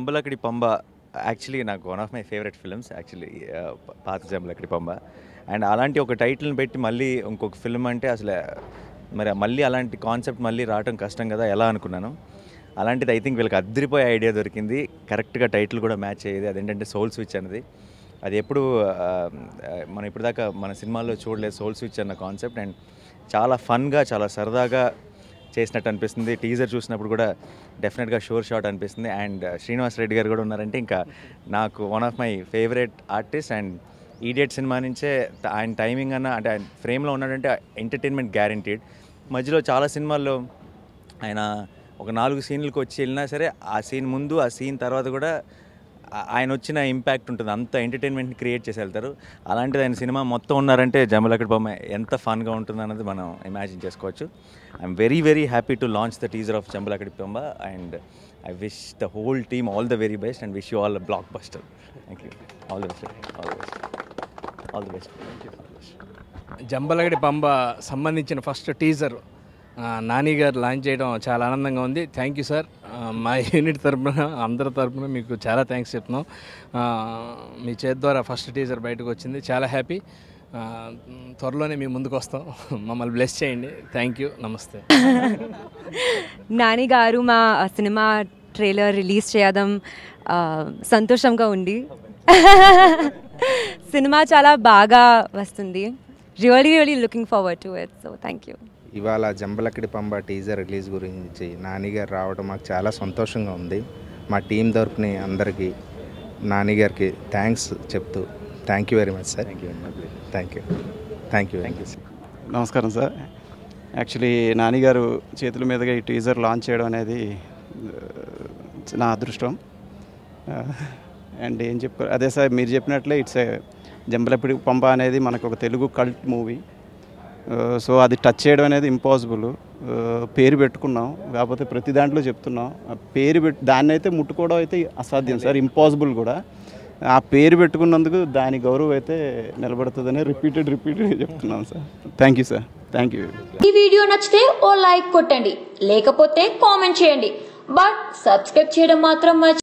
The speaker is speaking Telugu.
జంబలకడి పంబ యాక్చువల్లీ నాకు one of my favourite films actually పాత జంబలకడి పంబ అండ్ అలాంటి ఒక టైటిల్ని పెట్టి మళ్ళీ ఇంకొక ఫిల్మ్ అంటే అసలు మరి మళ్ళీ అలాంటి కాన్సెప్ట్ మళ్ళీ రావడం కష్టం కదా ఎలా అనుకున్నాను అలాంటిది ఐ థింక్ వీళ్ళకి అద్దరిపోయే ఐడియా దొరికింది కరెక్ట్గా టైటిల్ కూడా మ్యాచ్ అయ్యేది అదేంటంటే సోల్ స్విచ్ అనేది అది ఎప్పుడు ఆ, ఆ, మనం ఇప్పటిదాకా మన సినిమాల్లో చూడలేదు సోల్ స్విచ్ అన్న కాన్సెప్ట్ అండ్ చాలా ఫన్గా చాలా సరదాగా చేసినట్టు అనిపిస్తుంది టీజర్ చూసినప్పుడు కూడా డెఫినెట్గా షోర్ షాట్ అనిపిస్తుంది అండ్ శ్రీనివాస్ రెడ్డి గారు కూడా ఉన్నారంటే ఇంకా నాకు one of my favourite artist and idiot cinema నుంచే త- ఆయన టైమింగ్ అన్న అంటే ఆయన ఫ్రేమ్లో ఉన్నాడంటే ఎంటర్టైన్మెంట్ గ్యారంటీడ్ మధ్యలో చాలా సినిమాల్లో ఆయన ఒక నాలుగు సీన్లకు వచ్చి వెళ్ళినా సరే ఆ సీన్ ముందు ఆ సీన్ తర్వాత కూడా ఆ- ఆయన వచ్చిన ఇంపాక్ట్ ఉంటుంది అంత ఎంటర్టైన్మెంట్ని క్రియేట్ చేసి వెళ్తారు అలాంటిది ఆయన సినిమా మొత్తం ఉన్నారంటే జమలకడి బొమ్మ ఎంత ఫన్గా ఉంటుంది అన్నది మనం ఇమాజిన్ చేసుకోవచ్చు I'm very very happy to launch the teaser of Jambalakadi బొమ్మ and I wish the whole team all the very best and wish you all blockbuster thank you all the best all the best all the best Jambalakadi Pamba సంబంధించిన ఫస్ట్ టీజర్ ఆ, నాని గారు లాంచ్ చేయడం చాలా ఆనందంగా ఉంది థ్యాంక్ యూ సార్ ఆ, మా యూనిట్ తరపున అందరి తరపున మీకు చాలా థ్యాంక్స్ చెప్తున్నాం ఆ, మీ చేతి ద్వారా ఫస్ట్ టీజర్ బయటకు వచ్చింది చాలా హ్యాపీ ఆ, త్వరలోనే మీ ముందుకు వస్తాం మమ్మల్ని బ్లెస్ చేయండి థ్యాంక్ యూ నమస్తే నాని గారు మా సినిమా ట్రైలర్ రిలీజ్ చేయడం ఆ, సంతోషంగా ఉంది సినిమా చాలా బాగా వస్తుంది really really looking forward to it so thank you ఇవాళ జంబలకిడి పంబ టీజర్ రిలీజ్ గురించి నానిగారు రావడం మాకు చాలా సంతోషంగా ఉంది మా టీం తరపుని అందరికీ నానిగారికి థ్యాంక్స్ చెప్తూ thank you very much sir thank you thank you thank you thank you నమస్కారం సార్ యాక్చువల్లీ నానిగారు చేతుల మీదుగా ఈ టీజర్ లాంచ్ చేయడం అనేది ఆ, నా అదృష్టం అండ్ ఏం చెప్పారు అదే సార్ మీరు చెప్పినట్లే ఇట్స్ జంబలపిడి పంప అనేది మనకు ఒక తెలుగు కల్ట్ మూవీ సో అది టచ్ చేయడం అనేది ఇంపాసిబుల్ పేరు పెట్టుకున్నాం కాకపోతే ప్రతి దాంట్లో చెప్తున్నాం ఆ పేరు పెట్టు దాన్ని అయితే ముట్టుకోవడం అయితే అసాధ్యం సార్ ఇంపాసిబుల్ కూడా ఆ పేరు పెట్టుకున్నందుకు దాని గౌరవం అయితే నిలబడుతుందని రిపీటెడ్ రిపీటెడ్ చెప్తున్నాం sir thank you sir thank you ఈ వీడియో నచ్చితే ఓ లైక్ కొట్టండి లేకపోతే కామెంట్ చేయండి బట్ సబ్స్క్రైబ్ చేయడం మాత్రం మర్చి